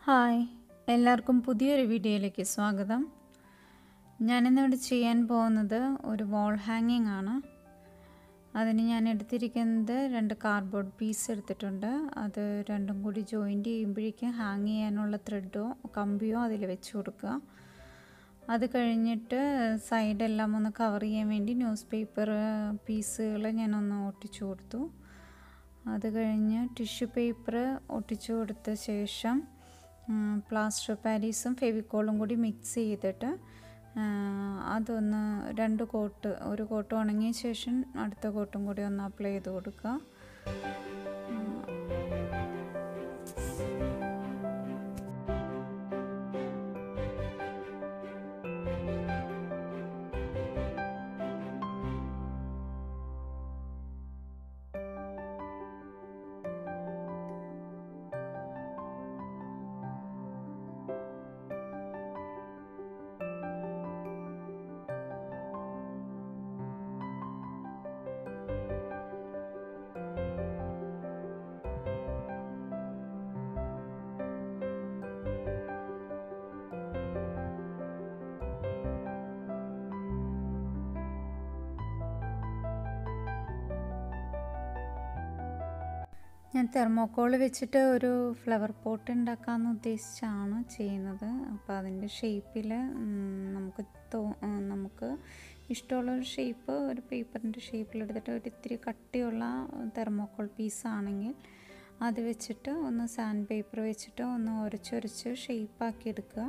hi എല്ലാവർക്കും പുതിയൊരു വീഡിയോയിലേക്ക് സ്വാഗതം ഞാനിന്നിവിടെ ചെയ്യാൻ പോകുന്നത് ഒരു വാൾ ഹാങ്ങിങ് ആണ് അതിന് ഞാൻ എടുത്തിരിക്കുന്നത് രണ്ട് കാർഡ്ബോർഡ് പീസ് എടുത്തിട്ടുണ്ട് അത് രണ്ടും കൂടി ജോയിൻറ്റ് ചെയ്യുമ്പോഴേക്കും ഹാങ് ചെയ്യാനുള്ള ത്രെഡോ കമ്പിയോ അതിൽ വെച്ച് കൊടുക്കുക അത് കഴിഞ്ഞിട്ട് സൈഡെല്ലാം ഒന്ന് കവർ ചെയ്യാൻ വേണ്ടി ന്യൂസ് പേപ്പർ പീസുകൾ ഞാനൊന്ന് ഒട്ടിച്ചു കൊടുത്തു അത് കഴിഞ്ഞ് ടിഷ്യൂ പേപ്പർ ഒട്ടിച്ചു കൊടുത്ത ശേഷം പ്ലാസ്റ്റർ പാരീസും ഫെവിക്കോളും കൂടി മിക്സ് ചെയ്തിട്ട് അതൊന്ന് രണ്ട് കോട്ട് ഒരു കോട്ട് ഉണങ്ങിയ ശേഷം അടുത്ത കോട്ടും കൂടി ഒന്ന് അപ്ലൈ ചെയ്ത് കൊടുക്കുക ഞാൻ തെർമോക്കോൾ വെച്ചിട്ട് ഒരു ഫ്ലവർ പോട്ട് ഉണ്ടാക്കാമെന്ന് ഉദ്ദേശിച്ചാണ് ചെയ്യുന്നത് അപ്പോൾ അതിൻ്റെ ഷേപ്പിൽ നമുക്ക് തോ നമുക്ക് ഇഷ്ടമുള്ളൊരു ഷേപ്പ് ഒരു പേപ്പറിൻ്റെ ഷേപ്പിലെടുത്തിട്ട് ഒരു ഇത്തിരി കട്ടിയുള്ള തെർമോക്കോൾ പീസാണെങ്കിൽ അത് വെച്ചിട്ട് ഒന്ന് സാൻഡ് പേപ്പർ വെച്ചിട്ട് ഒന്ന് ഉരച്ചൊരച്ച് ഷേപ്പാക്കി എടുക്കുക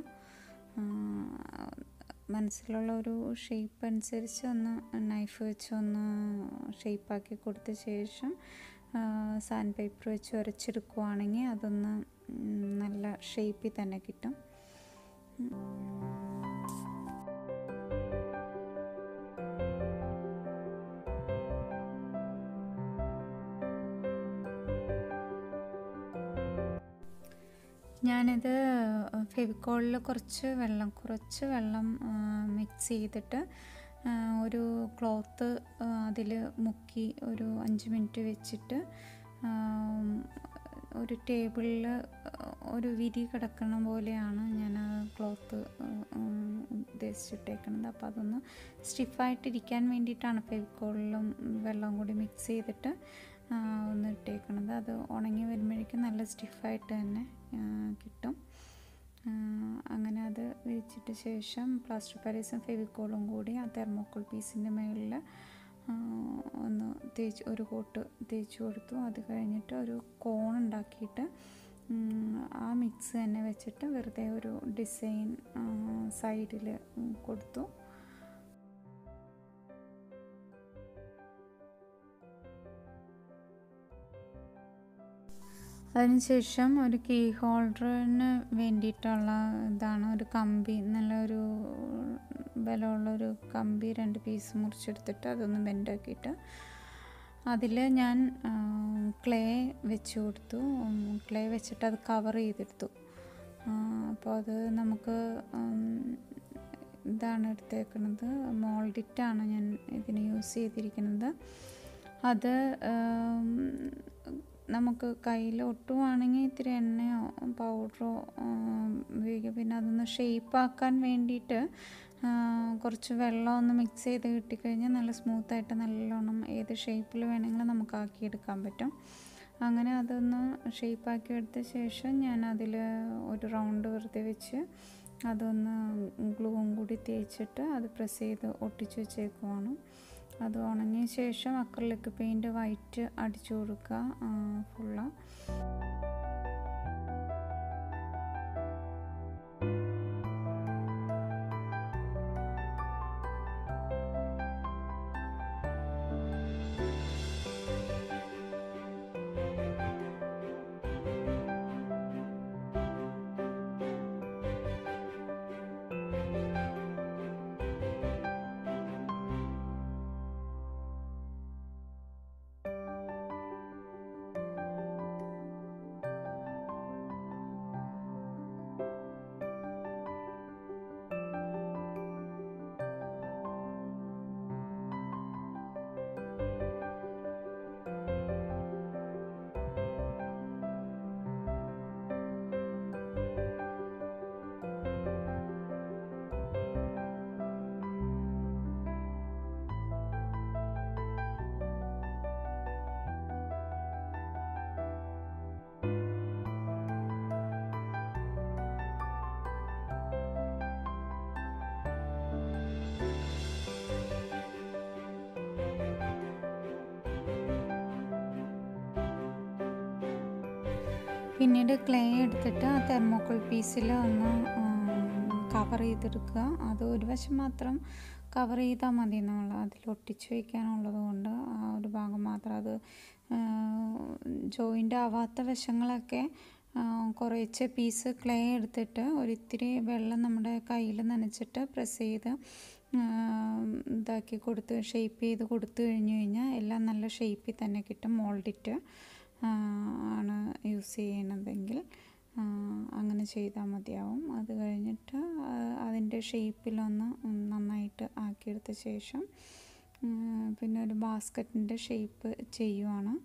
മനസ്സിലുള്ള ഒരു ഷേപ്പ് അനുസരിച്ച് ഒന്ന് നൈഫ് വെച്ച് ഒന്ന് ഷേപ്പാക്കി കൊടുത്ത ശേഷം സാൻഡ് പേപ്പർ വെച്ച് ഉരച്ചെടുക്കുവാണെങ്കിൽ അതൊന്ന് നല്ല ഷേപ്പിൽ തന്നെ കിട്ടും ഞാനിത് ഫെവിക്കോളിൽ കുറച്ച് വെള്ളം കുറച്ച് വെള്ളം മിക്സ് ചെയ്തിട്ട് ഒരു ക്ലോത്ത് അതിൽ മുക്കി ഒരു അഞ്ച് മിനിറ്റ് വെച്ചിട്ട് ഒരു ടേബിളിൽ ഒരു വിരി കിടക്കണ പോലെയാണ് ഞാൻ ആ ക്ലോത്ത് ഉദ്ദേശിച്ചിട്ടേക്കുന്നത് അപ്പോൾ അതൊന്ന് സ്റ്റിഫായിട്ടിരിക്കാൻ വേണ്ടിയിട്ടാണ് ഫെവിക്കോളിലും വെള്ളം കൂടി മിക്സ് ചെയ്തിട്ട് ഒന്ന് ഇട്ടേക്കണത് അത് ഉണങ്ങി വരുമ്പോഴേക്കും നല്ല സ്റ്റിഫായിട്ട് തന്നെ കിട്ടും അങ്ങനെ അത് വിരിച്ചിട്ട് ശേഷം പ്ലാസ്റ്റർ പാരീസും ഫെവിക്കോളും കൂടി ആ തെർമോക്കോൾ പീസിൻ്റെ മുകളിൽ ഒന്ന് തേച്ച് ഒരു കോട്ട് തേച്ച് കൊടുത്തു അത് കഴിഞ്ഞിട്ട് ഒരു കോൺ ഉണ്ടാക്കിയിട്ട് ആ മിക്സ് തന്നെ വെച്ചിട്ട് വെറുതെ ഒരു ഡിസൈൻ സൈഡിൽ കൊടുത്തു അതിനുശേഷം ഒരു കീ ഹോൾഡറിന് വേണ്ടിയിട്ടുള്ള ഇതാണ് ഒരു കമ്പി നല്ലൊരു ബലമുള്ളൊരു കമ്പി രണ്ട് പീസ് മുറിച്ചെടുത്തിട്ട് അതൊന്ന് ബെൻഡാക്കിയിട്ട് അതിൽ ഞാൻ ക്ലേ വെച്ച് കൊടുത്തു ക്ലേ വെച്ചിട്ട് അത് കവർ ചെയ്തെടുത്തു അപ്പോൾ അത് നമുക്ക് ഇതാണ് എടുത്തേക്കുന്നത് മോൾഡിറ്റാണ് ഞാൻ ഇതിന് യൂസ് ചെയ്തിരിക്കുന്നത് അത് നമുക്ക് കയ്യിൽ ഒട്ടുവാണെങ്കിൽ ഇത്തിരി എണ്ണയോ പൗഡറോ ഉപയോഗിക്കുക പിന്നെ അതൊന്ന് ഷേപ്പാക്കാൻ വേണ്ടിയിട്ട് കുറച്ച് വെള്ളം ഒന്ന് മിക്സ് ചെയ്ത് കിട്ടിക്കഴിഞ്ഞാൽ നല്ല സ്മൂത്തായിട്ട് നല്ലോണം ഏത് ഷേപ്പിൽ വേണമെങ്കിലും നമുക്ക് ആക്കിയെടുക്കാൻ പറ്റും അങ്ങനെ അതൊന്ന് ഷേപ്പാക്കി എടുത്ത ശേഷം ഞാൻ അതിൽ ഒരു റൗണ്ട് വെറുതെ വെച്ച് അതൊന്ന് ഗ്ലൂവും കൂടി തേച്ചിട്ട് അത് പ്രസ് ചെയ്ത് ഒട്ടിച്ച് വെച്ചേക്കുവാണ് അത് ഉണങ്ങിയ ശേഷം അക്രലിക് പെയിൻറ്റ് വൈറ്റ് അടിച്ചു കൊടുക്കുക ഫുള്ള് പിന്നീട് ക്ലേ എടുത്തിട്ട് ആ തെർമോക്കോൾ പീസിൽ ഒന്ന് കവർ ചെയ്തെടുക്കുക അത് ഒരു വശം മാത്രം കവർ ചെയ്താൽ മതി എന്നുള്ള അതിൽ ഒട്ടിച്ച് വയ്ക്കാനുള്ളത് കൊണ്ട് ആ ഒരു ഭാഗം മാത്രം അത് ജോയിൻ്റ് ആവാത്ത വശങ്ങളൊക്കെ കുറേശ്ശെ പീസ് ക്ലേ എടുത്തിട്ട് ഒരിത്തിരി വെള്ളം നമ്മുടെ കയ്യിൽ നനച്ചിട്ട് പ്രസ് ചെയ്ത് ഇതാക്കി കൊടുത്ത് ഷേപ്പ് ചെയ്ത് കൊടുത്തു കഴിഞ്ഞു കഴിഞ്ഞാൽ എല്ലാം നല്ല ഷേപ്പിൽ തന്നെ കിട്ടും മോൾഡിറ്റ് ആണ് യൂസ് ചെയ്യണതെങ്കിൽ അങ്ങനെ ചെയ്താൽ മതിയാവും അത് കഴിഞ്ഞിട്ട് അതിൻ്റെ ഷേപ്പിലൊന്ന് നന്നായിട്ട് ആക്കിയെടുത്ത ശേഷം പിന്നെ ഒരു ബാസ്ക്കറ്റിൻ്റെ ഷേപ്പ് ചെയ്യുവാണ്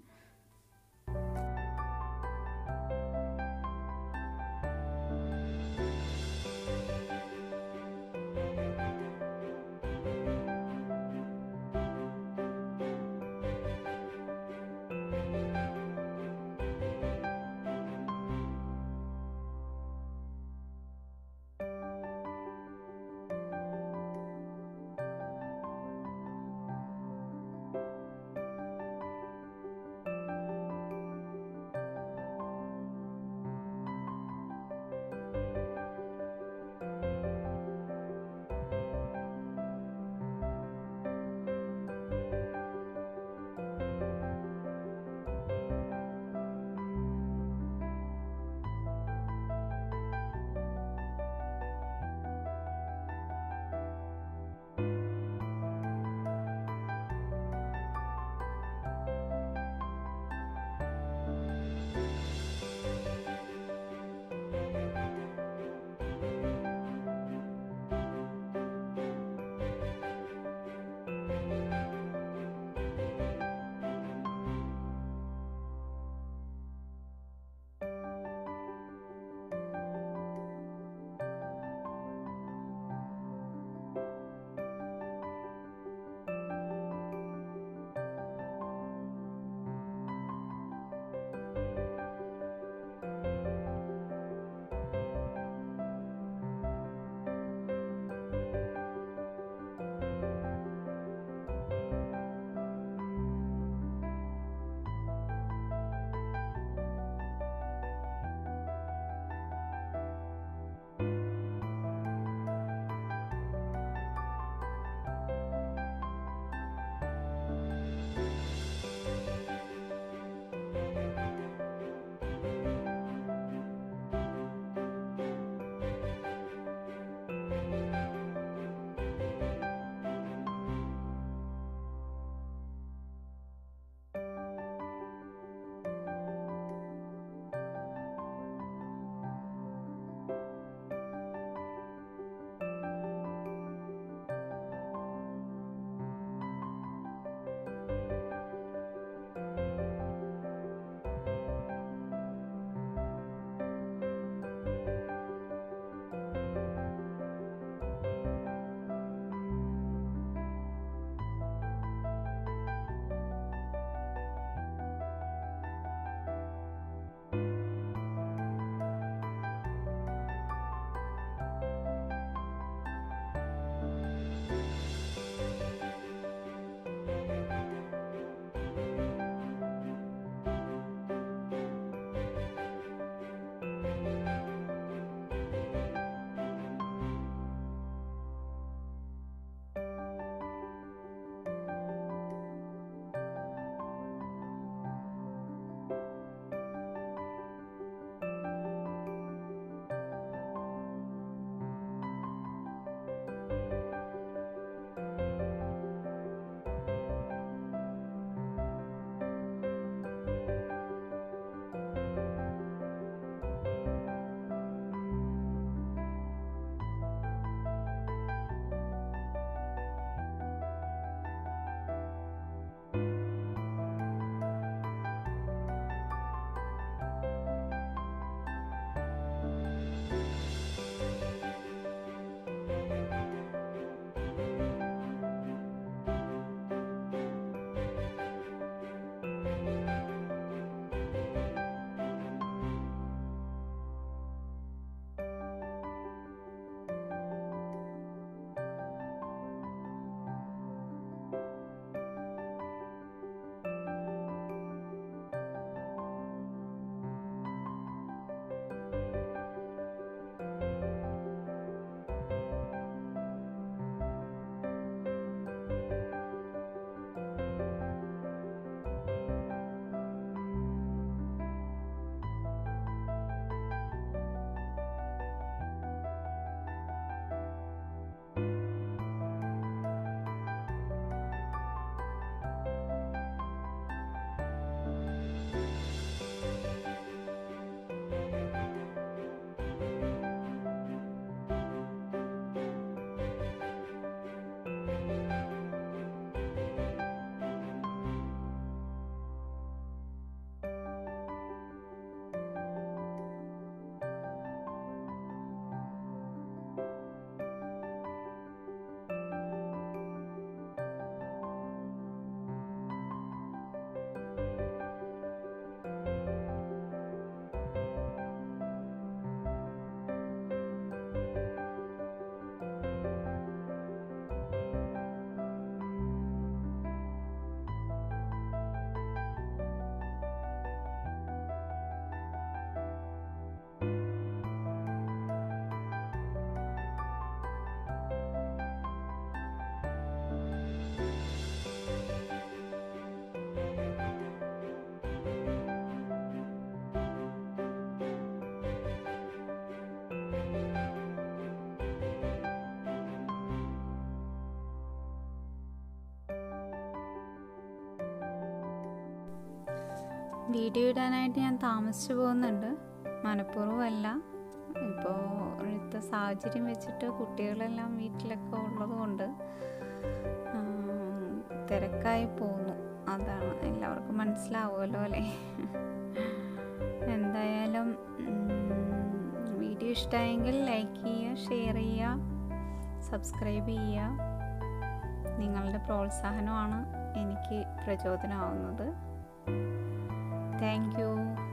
വീഡിയോ ഇടാനായിട്ട് ഞാൻ താമസിച്ചു പോകുന്നുണ്ട് മനഃപൂർവ്വമല്ല ഇപ്പോൾ ഇപ്പോഴത്തെ സാഹചര്യം വെച്ചിട്ട് കുട്ടികളെല്ലാം വീട്ടിലൊക്കെ ഉള്ളതുകൊണ്ട് തിരക്കായി പോകുന്നു അതാണ് എല്ലാവർക്കും മനസ്സിലാവുമല്ലോ അല്ലേ എന്തായാലും വീഡിയോ ഇഷ്ടമായെങ്കിൽ ലൈക്ക് ചെയ്യുക ഷെയർ ചെയ്യുക സബ്സ്ക്രൈബ് ചെയ്യുക നിങ്ങളുടെ പ്രോത്സാഹനമാണ് എനിക്ക് പ്രചോദനമാവുന്നത് താങ്ക് യു